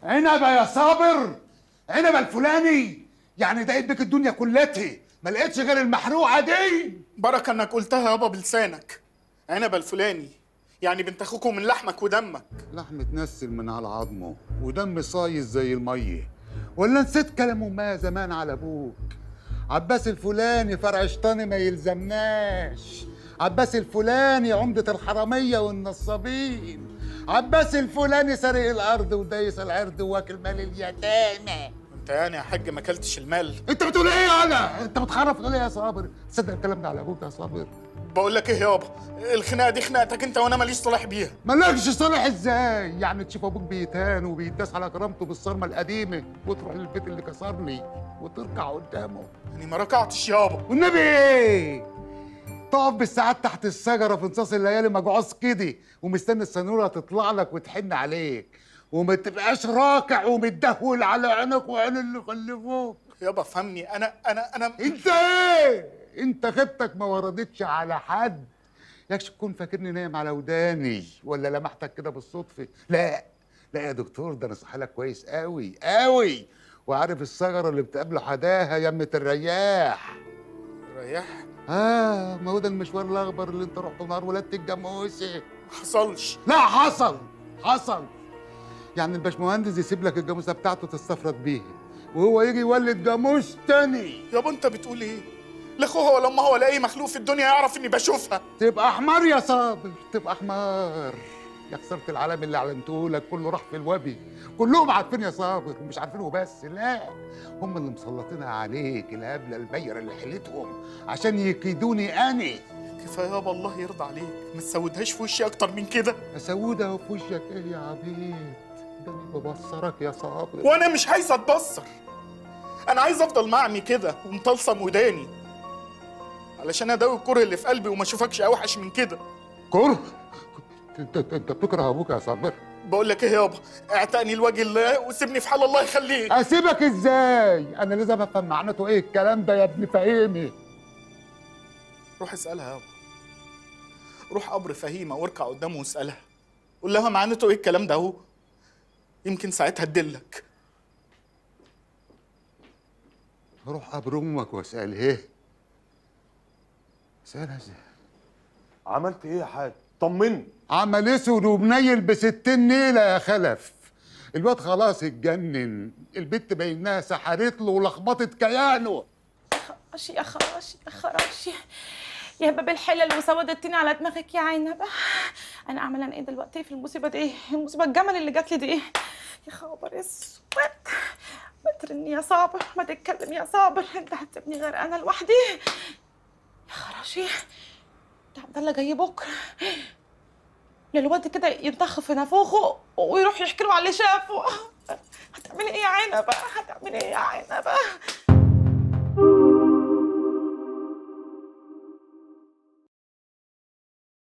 عنبه يا صابر عنبه الفلاني يعني دقيت بك الدنيا كلتها ما لقيتش غير المحروقه دي بركه انك قلتها يابا بلسانك عنبه الفلاني يعني بنت اخوكم من لحمك ودمك لحم تنسل من على عظمه ودم صايص زي الميه ولا نسيت كلام امها زمان على ابوك عباس الفلاني فرع شيطاني ما يلزمناش عباس الفلاني عمدة الحرامية والنصابين عباس الفلاني سرق الأرض ودايس العرض واكل مال اليتامى انت يعني يا حاج ما اكلتش المال انت بتقول ايه انا انت بتخرف تقول ايه يا صابر تصدق الكلام ده على ابوك يا صابر بقول لك ايه يابا الخناقه دي خناقتك انت وانا ماليش صلاح بيها مالكش صالح ازاي يعني تشوف ابوك بيتهان وبيداس على كرامته بالصرمه القديمه وتروح للبيت اللي كسرني وتركع قدامه يعني ما ركعتش يابا والنبي ايه تقف بالساعات تحت الشجره في نصاص الليالي مجعوص كده ومستني السنوره تطلع لك وتحن عليك وما تبقاش راكع ومتدهول على عينك وعين اللي خلفوك يابا فهمني انا انا انا انت ايه انت خيبتك ما وردتش على حد ياكش تكون فاكرني نايم على وداني ولا لمحتك كده بالصدفه لا لا يا دكتور ده انا صاحي لك كويس قوي قوي وعارف الثغره اللي بتقابله حداها يمة الرياح ريح اه ما هو ده المشوار الاخضر اللي انت رحته نهار ولادة الجاموسه ما حصلش لا حصل حصل يعني الباشمهندس يسيب لك الجاموسه بتاعته تستفرد بيها وهو يجي يولد جاموس تاني يابا انت بتقول ايه لا اخوها ولا امها ولا اي مخلوق في الدنيا يعرف اني بشوفها تبقى حمار يا صابر تبقى حمار يا خسرت العالم اللي علمته لك كله راح في الوبي كلهم عارفين يا صابر ومش عارفينه بس لا هم اللي مسلطينها عليك الهبله البيره اللي حيلتهم عشان يكيدوني انا كفايه يابا الله يرضى عليك ما تسودهاش في وشي اكتر من كده اسودها في وشك ايه يا عبيد ده انا ببصرك يا صابر وانا مش عايز اتبصر انا عايز افضل معمي كده ومطلسم وداني علشان اداوي الكره اللي في قلبي وما اشوفكش اوحش من كده كره انت انت انت بتكره ابوك يا صابر بقول لك ايه يابا اعتقني لوجه الله وسيبني في حال الله يخليك اسيبك ازاي انا لازم افهم معناته ايه الكلام ده يا ابن فهيمي روح اسالها يابا روح قبر فهيمه واركع قدامه واسالها قول لها معناته ايه الكلام ده اهو يمكن ساعتها تدلك اروح قبر امك واسال ايه اسالها ازاي عملت ايه يا حاج طمني عمل اسود ومنيل بستين نيله يا خلف الواد خلاص اتجنن البت بينها سحرت له ولخبطت كيانه خراشي يا خراشي يا خراشي يا باب الحلل وسودتني على دماغك يا عنبة انا اعمل انا ايه دلوقتي في المصيبه دي ايه المصيبه الجمل اللي جات لي دي ايه يا خبر اسود ما ترني يا صابر ما تتكلم يا صابر انت هتسيبني غير انا لوحدي يا خراشي ده عبد الله جاي بكره للواد كده ينطخ في نافوخه ويروح يحكي له على اللي شافه هتعملي ايه يا عنبة هتعملي ايه يا عنبة